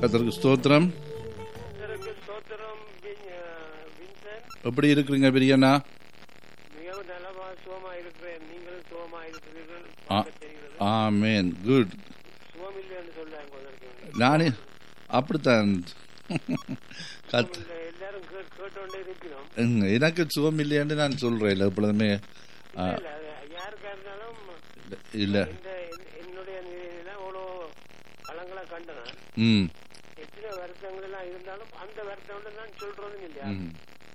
கத்தருக்கு ஸ்தோத்திரம் கர்த்தருக்கு ஸ்தோத்திரம் வின்- அஹ், வின்சென்ட் எப்படி இருக்கிறீங்க பிரியண்ணா மிகவும் நலமா சுகமா இருக்கிறேன் நீங்களும் சுகமா இருக்கிறீர்கள் ஆ. பார்க்க தெரிகிறது ஆமேன் குட் சுகம் இல்லைன்னு சொல்றாங்க உங்களுக்கு நானே அப்படித்தான் கத் இந்த எல்லாரும் கேட்- கேட்டோண்டே இருக்கிறோம் ம், எனக்கு சுகம் இல்லையான்னு நான் சொல்றேன் இல்லை எப்பொழுதுமே ஆ, இல்ல, அது யாருக்கா இருந்தாலும் இல்ல இந்த என்- என்னுடைய நிலையில அவ்வளோ பழங்களை கண்டன ம் எத்தனை வருஷங்கள் எல்லாம் இருந்தாலும் அந்த வருஷம் நான் சொல்றோம் இல்லையா ம்.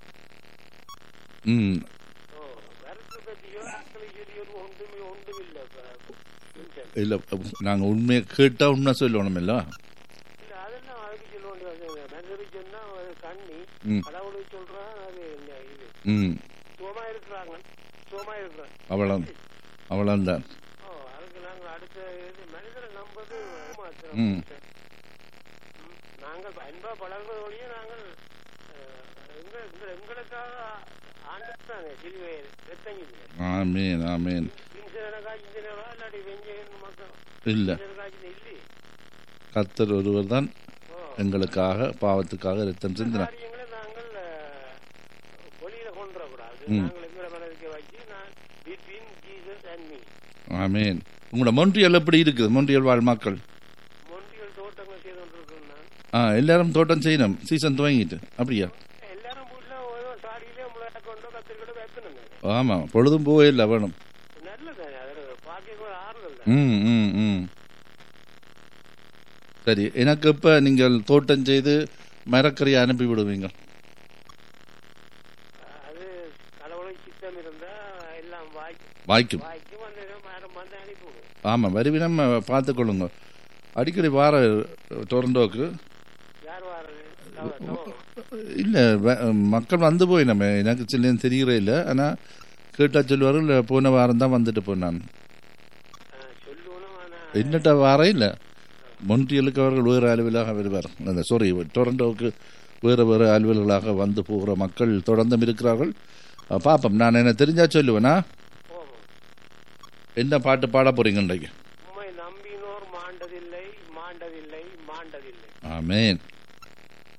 ம் ஓ வருஷ பத்தியோ அக்களை சொல்லியோ ஒன்றுமே ஒன்றும் இல்லை வின்சென்ட் இல்ல நாங்க உண்மையை கேட்டா உண்மை சொல்லணும் இல்ல இல்ல அதெல்லாம் அதுக்கு சொல்ல வேண்டியது மனிதரு சொன்னா அது கண்ணி ம். கடவுளுக்கு சொல்றான் அது இந்த இது ம் சுகமா இருக்கிறாங்க சுகமா இருக்கிறாங்க அவ்வளோ அவ்வளோதான் ஓ அதுக்கு நாங்க அடுத்த இது மனிதரை நம்பது மாத்திரம் ம். ம். நாங்கள் அன்பா பழகுவது வழியே நாங்கள் அஹ், எங்க எங்க- எங்களுக்காக ஆண்டுத்தானே சிலுவை ரத்தங்கிது ஆமேன் ஆமேன் இன்சனக்கா இன்சனவா இல்லாட்டி வெஞ்சகன் மக்கள் இல்ல இன்சனக்காச்சு இல்லை கத்தர் ஒருவர் தான் ஓ எங்களுக்காக பாவத்துக்காக ரத்தம் சிந்தினார் காரியங்களை நாங்கள் அஹ், வெளியில கொண்டு வரக்கூடாது ம். நாங்கள் எங்களை மனதுக்கு வச்சு நான் between Jesus and me amen உங்களோட மொன்றியல் எப்படி இருக்குது மொன்றியல் வாழ் மக்கள் மொண்டிகள் தோட்டங்கள் செய்து கொண்டிருக்கோம் நான் ஆ எல்லாரும் தோட்டம் செய்யணும் சீசன் துவங்கிட்டு அப்படியா எல்லாரும் வீட்டுல ஏதோ சாடியிலே முளைய கொண்டோ கத்திரிக்கொண்டோ வைக்கணுங்க ஆமா பொழுதும் போவே இல்லை வேணும் நல்லது அது பாக்கிய ஒரு ஆறுதல் தான் ம் ம் ம் சரி எனக்கு இப்ப நீங்கள் தோட்டம் செய்து மரக்கறியை அனுப்பி விடுவீங்க அது கடவுளுக்கு சித்தம் இருந்தா எல்லாம் வாய்க்கு வாய்க்கும் வாய்க்கு வந்து மரம் வந்து அனுப்பி விடும் ஆமா வருவினம் பார்த்துக்கொள்ளுங்க அடிக்கடி வார டொரண்டோக்கு யார் வாரது தவ- தவ- இல்ல வ- மக்கள் வந்து போய் நம்ம எனக்கு சில்லேன்னு தெரிகிறே இல்லை ஆனா கேட்டா சொல்லுவார்கள் போன வாரம் தான் வந்துட்டு போனான் ஆ, சொல்லணும் ஆனா என்னட்ட வாரம் இல்லை மொன்றியலுக்கு அவர்கள் வேறு அலுவலாக வருவார் அந்த சாரி டொரண்டோவுக்கு வேறு வேறு அலுவல்களாக வந்து போகிற மக்கள் தொடர்ந்தும் இருக்கிறார்கள் அஹ் பாப்போம் நான் என்ன தெரிஞ்சா சொல்லுவேனா போவோம் என்ன பாட்டு பாட போறீங்க இன்றைக்கு உம்மை நம்பினோர் மாண்டதில்லை மாண்டதில்லை மாண்டதில்லை ஆமேன்